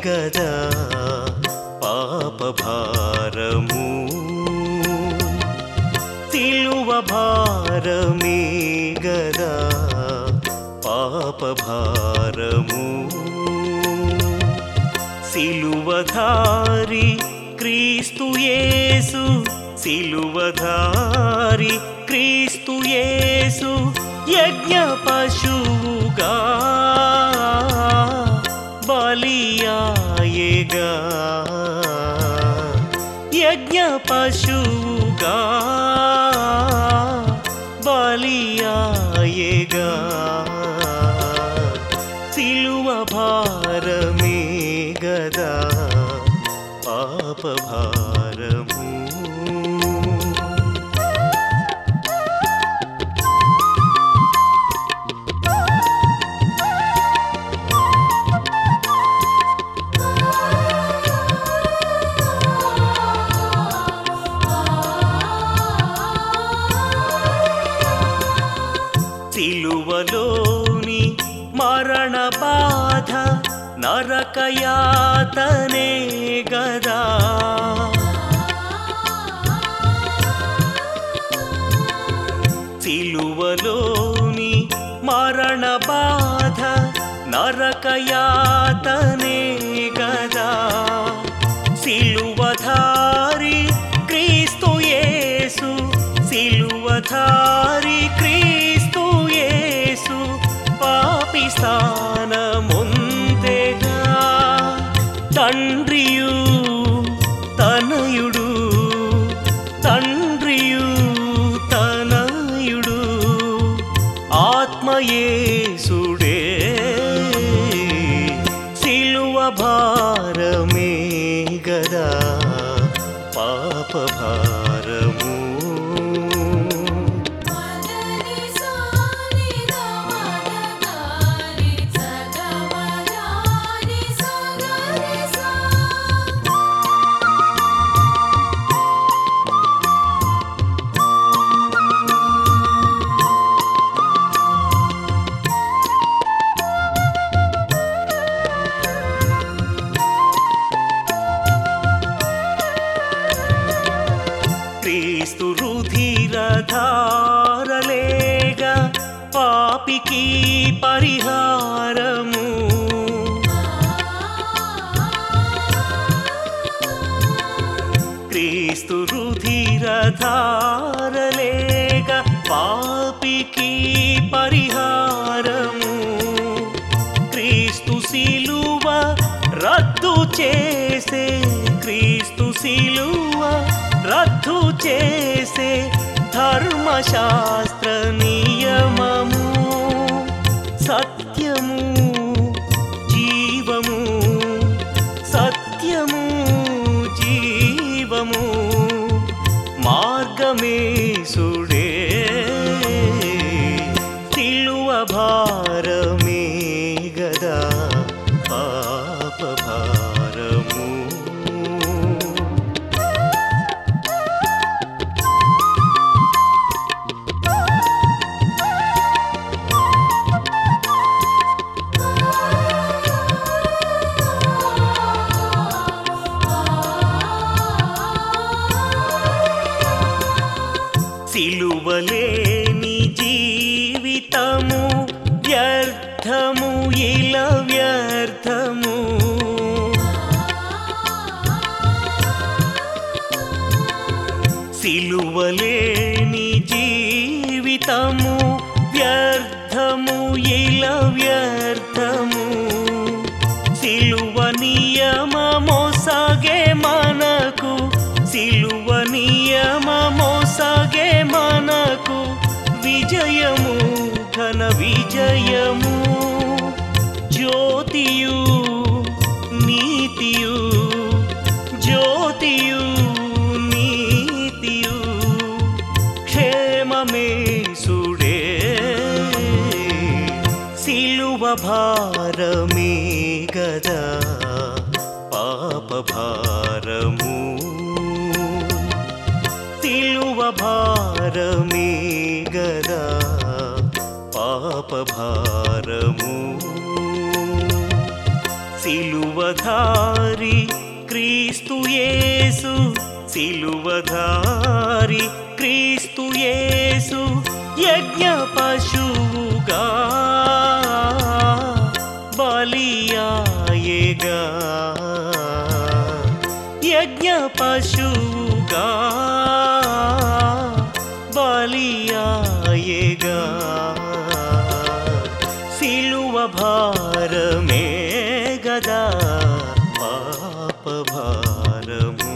గదా పాప భారము సిలువ భారమే గదా పాప భారము సిలువధారి క్రీస్తు యేసు సిలువధారి క్రీస్తు యేసు యజ్ఞ పశువుగా బలియాయేగా యజ్ఞ పశువుగా బలియాయేగా సిలువ భారమే గదా పాప భారము సిలువలోని మరణ బాధ నరకయాతనే గదా సిలువలోని మరణ బాధ నరకయాతనే గదా సిలువధారి క్రీస్తు యేసు సిలువధారి క్రీస్తు యేసు పాపి స్థానముందెగా తండ్రియు తనయుడు తండ్రియు తనయుడు ఆత్మయేసుడే సిలువ భారమే గదా పాప భారము మదని సాని రమణగారి సగమయాని సగరి సా క్రీస్తు రుధిరధారలేగా పాపికి పరిహారము క్రీస్తు రుధిరధారలేగా పాపికి పరిహారము క్రీస్తు శిలువ రద్దు చేసే క్రీస్తు శిలువ రద్దు చేసే ధర్మశాస్త్ర నియమము సత్యము జీవము సత్యము జీవము మార్గమే సుడే తిలువ భారమే గదా పాప భారము సిలువలేని జీవితము వ్యర్థము ఇల వ్యర్థము సిలువలేని జీవితము వ్యర్థము ఇల వ్యర్థము సిలువ నియమమొసగే మనకు సిలువ నియమమొసగే మనకు విజయము ఘన విజయము జ్యోతియు నీతియు జ్యోతియు నీతియు క్షేమమే సుడే సిలువ భారమే గదా పాప భారము సిలువ భారమే గదా పాప భారము సిలువ సిలువధారి క్రీస్తు యేసు సిలువధారి క్రీస్తు యేసు యజ్ఞ పశువుగా బలియాయేగా యజ్ఞ పశువుగా బలియాయేగా సిలువ భారమే గదా పాప భారము